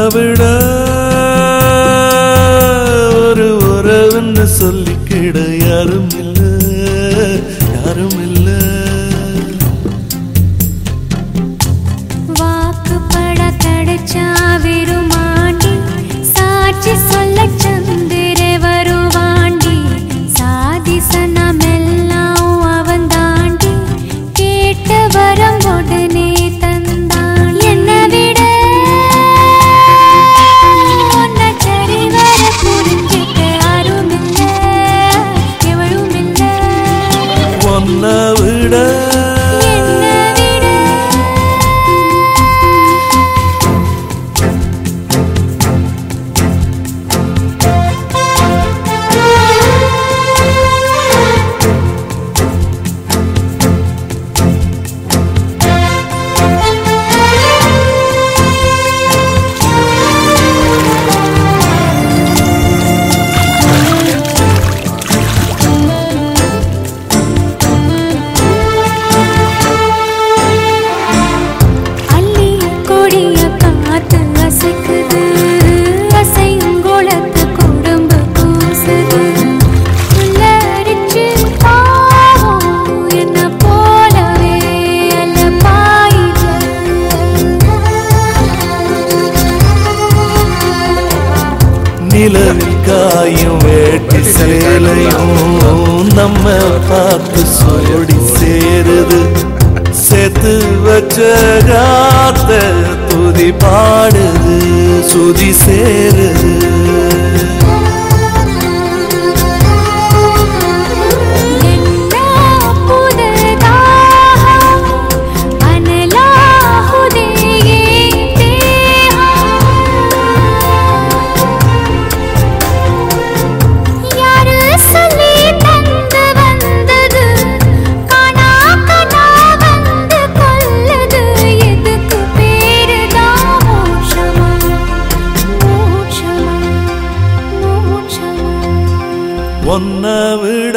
விட ஒரு உறவுன்னு சொல்லிக்கிட யாரும் இல்ல யாரும் இல்ல வாக்குப்பட கிடைச்சா விருமாண்டி சாட்சி சொல்ல சந்திர வருவாண்டி சாதி சனமெல்லாம் அவன் தாண்டி கேட்ட வரம் உடனே தந்தான் என்னை விட உன்னை சரிவர புரிஞ்சிக்க யாரும் இல்ல எவளும் இல்ல ஒன்ன விட என்னை விட அள்ளி கொடிய காத்து அசைக்குது அசைங்குளத்து குடும்ப கூசுது உள்ளரிச்சு பாவம் என்ன போலவே அல்ல பாயில நிலவில் காயும் வேட்டி சேலையும் நம்ம பார்த்து சோடி சேருது சேர்த்து வச்ச காத்த துதி பாடுது சுதி சேருது என்ன புதுதாகம் அனலாகுதே தேகம் யாரு சொல்லி தந்து வந்தது காணா கனா வந்து கொல்லது எதுக்கு பேருதான் மோட்சமா மோட்சமா மோட்சமா ஒன்ன விட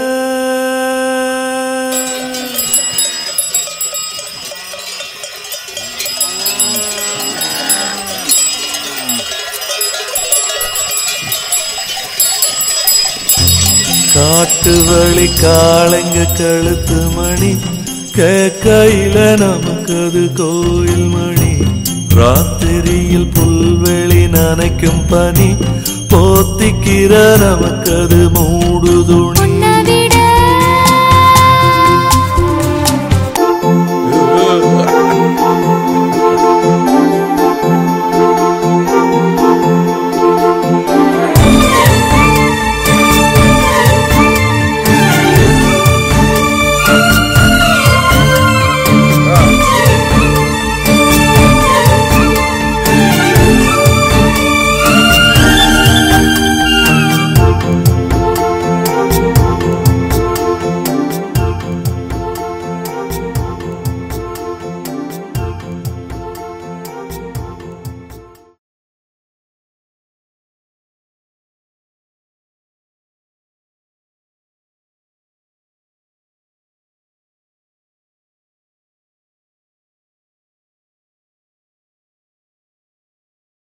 காட்டு வழி காளைங்க கழுத்து மணி கேக்கையில நமக்கு அது கோயில் மணி ராத்திரியில் புல்வெளி நனைக்கும் பனி போத்திக்கிற நமக்கு அது மூடு துணி